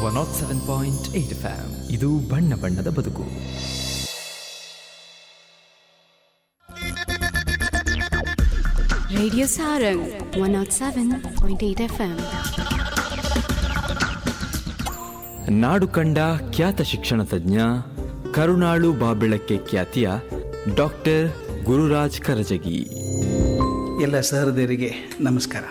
One naught seven point eight FM ಇದು ಬಣ್ಣ ಬಣ್ಣದ ಬದುಕು Radio Sarang 107.8 FM. ನಾಡು ಕಂಡ ಖ್ಯಾತ ಶಿಕ್ಷಣ ತಜ್ಞ ಕರುಣಾಳು ಬಾಬೆಳಕ್ಕೆ ಖ್ಯಾತಿಯ ಡಾಕ್ಟರ್ ಗುರುರಾಜ್ ಕರಜಗಿ ಎಲ್ಲ ಸಹೃದಯರಿಗೆ ನಮಸ್ಕಾರ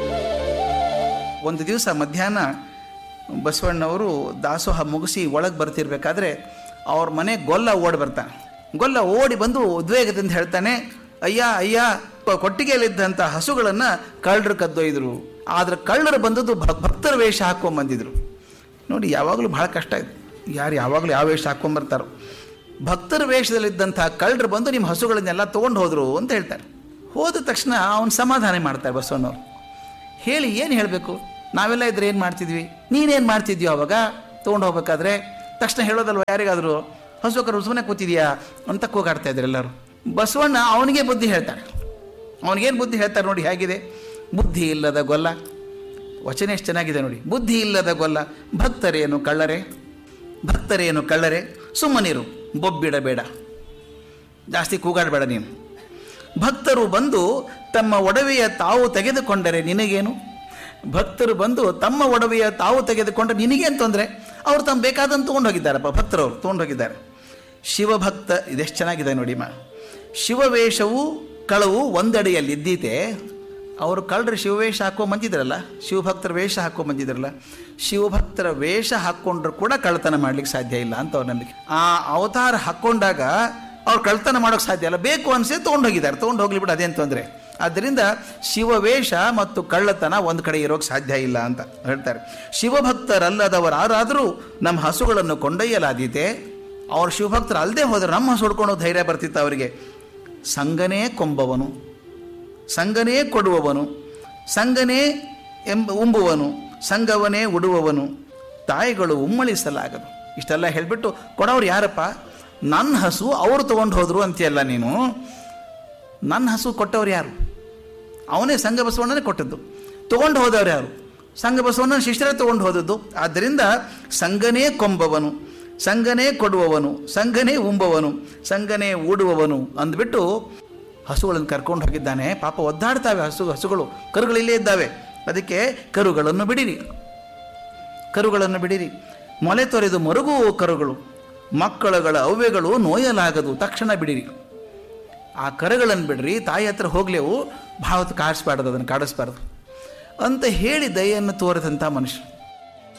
ಒಂದು ದಿವಸ ಮಧ್ಯಾಹ್ನ ಬಸವಣ್ಣವರು ದಾಸೋಹ ಮುಗಿಸಿ ಒಳಗೆ ಬರ್ತಿರ್ಬೇಕಾದ್ರೆ ಅವ್ರ ಮನೆ ಗೊಲ್ಲ ಓಡಿ ಬರ್ತಾನೆ ಗೊಲ್ಲ ಓಡಿ ಬಂದು ಉದ್ವೇಗದಿಂದ ಹೇಳ್ತಾನೆ ಅಯ್ಯ ಅಯ್ಯ ಪ- ಕೊಟ್ಟಿಗೆಯಲ್ಲಿದ್ದಂಥ ಹಸುಗಳನ್ನು ಕಳ್ಳರು ಕದ್ದೊಯ್ದರು ಆದ್ರೆ ಕಳ್ಳರು ಬಂದದ್ದು ಭ- ಭಕ್ತರ ವೇಷ ಹಾಕ್ಕೊಂಡ್ ಬಂದಿದ್ರು ನೋಡಿ ಯಾವಾಗಲೂ ಭಾಳ ಕಷ್ಟ ಇದೆ ಯಾರು ಯಾವಾಗಲೂ ಯಾವ ವೇಷ ಹಾಕ್ಕೊಂಬರ್ತಾರೋ ಭಕ್ತರ ವೇಷದಲ್ಲಿದ್ದಂಥ ಕಳ್ಳರು ಬಂದು ನಿಮ್ಮ ಹಸುಗಳನ್ನೆಲ್ಲ ತೊಗೊಂಡು ಹೋದರು ಅಂತ ಹೇಳ್ತಾರೆ ಹೋದ ತಕ್ಷಣ ಅವನು ಸಮಾಧಾನ ಮಾಡ್ತಾರೆ ಬಸವಣ್ಣವ್ರು ಹೇಳಿ ಏನು ಹೇಳಬೇಕು ನಾವೆಲ್ಲ ಇದ್ರೆ ಏನು ಮಾಡ್ತಿದ್ವಿ ನೀನೇನು ಮಾಡ್ತಿದ್ಯೋ ಅವಾಗ ತೊಗೊಂಡು ಹೋಗ್ಬೇಕಾದ್ರೆ ತಕ್ಷಣ ಹೇಳೋದಲ್ವ ಯಾರಿಗಾದರೂ ಹಸು ಕರು ಸುಮ್ಮನೆ ಕೂತಿದ್ಯಾ ಅಂತ ಕೂಗಾಡ್ತಾ ಇದ್ರು ಎಲ್ಲರೂ ಬಸವಣ್ಣ ಅವನಿಗೆ ಬುದ್ಧಿ ಹೇಳ್ತಾರೆ ಅವನಿಗೇನು ಬುದ್ಧಿ ಹೇಳ್ತಾರೆ ನೋಡಿ ಹೇಗಿದೆ ಬುದ್ಧಿ ಇಲ್ಲದ ಗೊಲ್ಲ ವಚನ ಎಷ್ಟು ಚೆನ್ನಾಗಿದೆ ನೋಡಿ ಬುದ್ಧಿ ಇಲ್ಲದ ಗೊಲ್ಲ ಭಕ್ತರೇನು ಕಳ್ಳರೆ ಭಕ್ತರೇನು ಕಳ್ಳರೆ ಸುಮ್ಮನಿರು ಬೊಬ್ಬಿಡಬೇಡ ಜಾಸ್ತಿ ಕೂಗಾಡಬೇಡ ನೀನು ಭಕ್ತರು ಬಂದು ತಮ್ಮ ಒಡವೆಯ ತಾವು ತೆಗೆದುಕೊಂಡರೆ ನಿನಗೇನು ಭಕ್ತರು ಬಂದು ತಮ್ಮ ಒಡವೆಯ ತಾವು ತೆಗೆದುಕೊಂಡ್ರೆ ನಿನಗೇನು ತೊಂದರೆ ಅವ್ರು ತಮ್ಮ ಬೇಕಾದಂತ ತೊಗೊಂಡು ಹೋಗಿದ್ದಾರಪ್ಪ ಭಕ್ತರವರು ತೊಗೊಂಡು ಹೋಗಿದ್ದಾರೆ ಶಿವಭಕ್ತ ಇದೆಷ್ಟು ಚೆನ್ನಾಗಿದೆ ನೋಡಿ ಮಾ ಶಿವವೇಷವು ಕಳವು ಒಂದಡಿಯಲ್ಲಿ ಇದ್ದೀತೆ ಅವರು ಕಳ್ಳರು ಶಿವವೇಷ ಹಾಕ್ಕೊಂಡ್ ಬಂದಿದ್ರಲ್ಲ ಶಿವಭಕ್ತರ ವೇಷ ಹಾಕ್ಕೊಂಡ್ ಬಂದಿದ್ರಲ್ಲ ಶಿವಭಕ್ತರ ವೇಷ ಹಾಕ್ಕೊಂಡ್ರು ಕೂಡ ಕಳ್ಳತನ ಮಾಡ್ಲಿಕ್ಕೆ ಸಾಧ್ಯ ಇಲ್ಲ ಅಂತ ಅವ್ರ ನಂಬಿಕೆ ಆ ಅವತಾರ ಹಾಕ್ಕೊಂಡಾಗ ಅವ್ರು ಕಳ್ತನ ಮಾಡೋಕೆ ಸಾಧ್ಯ ಇಲ್ಲ ಬೇಕು ಅನ್ಸೇ ತೊಗೊಂಡು ಹೋಗಿದ್ದಾರೆ ತೊಗೊಂಡು ಹೋಗ್ಲಿ ಬಿಡು ಅದೇನು ತೊಂದರೆ ಆದ್ದರಿಂದ ಶಿವವೇಷ ಮತ್ತು ಕಳ್ಳತನ ಒಂದು ಕಡೆ ಇರೋಕೆ ಸಾಧ್ಯ ಇಲ್ಲ ಅಂತ ಹೇಳ್ತಾರೆ ಶಿವಭಕ್ತರಲ್ಲದವರು ಯಾರಾದರೂ ನಮ್ಮ ಹಸುಗಳನ್ನು ಕೊಂಡೊಯ್ಯಲಾದೀತೆ ಅವ್ರ ಶಿವಭಕ್ತರು ಅಲ್ಲದೆ ಹೋದ್ರೆ ನಮ್ಮ ಹಸು ಹೊಡ್ಕೊಂಡು ಹೋಗ್ ಧೈರ್ಯ ಬರ್ತಿತ್ತು ಅವರಿಗೆ ಸಂಗನೇ ಕೊಂಬವನು ಸಂಗನೇ ಕೊಡುವವನು ಸಂಗನೇ ಎಂಬ ಉಂಬುವನು ಸಂಗವನೇ ಉಡುವವನು ತಾಯಿಗಳು ಉಮ್ಮಳಿಸಲಾಗದು ಇಷ್ಟೆಲ್ಲ ಹೇಳಿಬಿಟ್ಟು ಕೊಡೋರು ಯಾರಪ್ಪ ನನ್ನ ಹಸು ಅವರು ತೊಗೊಂಡು ಹೋದ್ರು ಅಂತೀಯಲ್ಲ ನೀನು ನನ್ನ ಹಸು ಕೊಟ್ಟವ್ರು ಯಾರು ಅವನೇ ಸಂಘ ಬಸವಣ್ಣನೇ ಕೊಟ್ಟದ್ದು ತೊಗೊಂಡು ಹೋದವ್ರು ಯಾರು ಸಂಘ ಬಸವಣ್ಣನ ಶಿಷ್ಯರೇ ತೊಗೊಂಡು ಹೋದದ್ದು ಆದ್ದರಿಂದ ಸಂಗನೇ ಕೊಂಬವನು ಸಂಗನೇ ಕೊಡುವವನು ಸಂಗನೇ ಉಂಬವನು ಸಂಗನೇ ಊಡುವವನು ಅಂದ್ಬಿಟ್ಟು ಹಸುಗಳನ್ನು ಕರ್ಕೊಂಡು ಹೋಗಿದ್ದಾನೆ ಪಾಪ ಒದ್ದಾಡ್ತಾವೆ ಹಸು ಹಸುಗಳು ಕರುಗಳು ಇಲ್ಲೇ ಇದ್ದಾವೆ ಅದಕ್ಕೆ ಕರುಗಳನ್ನು ಬಿಡಿರಿ ಕರುಗಳನ್ನು ಬಿಡಿರಿ ಮೊಲೆ ತೊರೆದು ಮರುಗುವ ಕರುಗಳು ಮಕ್ಕಳುಗಳ ಅವ್ಯಗಳು ನೋಯಲಾಗದು ತಕ್ಷಣ ಬಿಡಿರಿ ಆ ಕರುಗಳನ್ನು ಬಿಡ್ರಿ ತಾಯಿ ಹತ್ರ ಹೋಗ್ಲೇವು ಭಾವತ್ ಕಾಡಿಸ್ಬಾರ್ದು ಅದನ್ನು ಕಾಡಿಸ್ಬಾರ್ದು ಅಂತ ಹೇಳಿ ದಯೆಯನ್ನು ತೋರಿದಂಥ ಮನುಷ್ಯ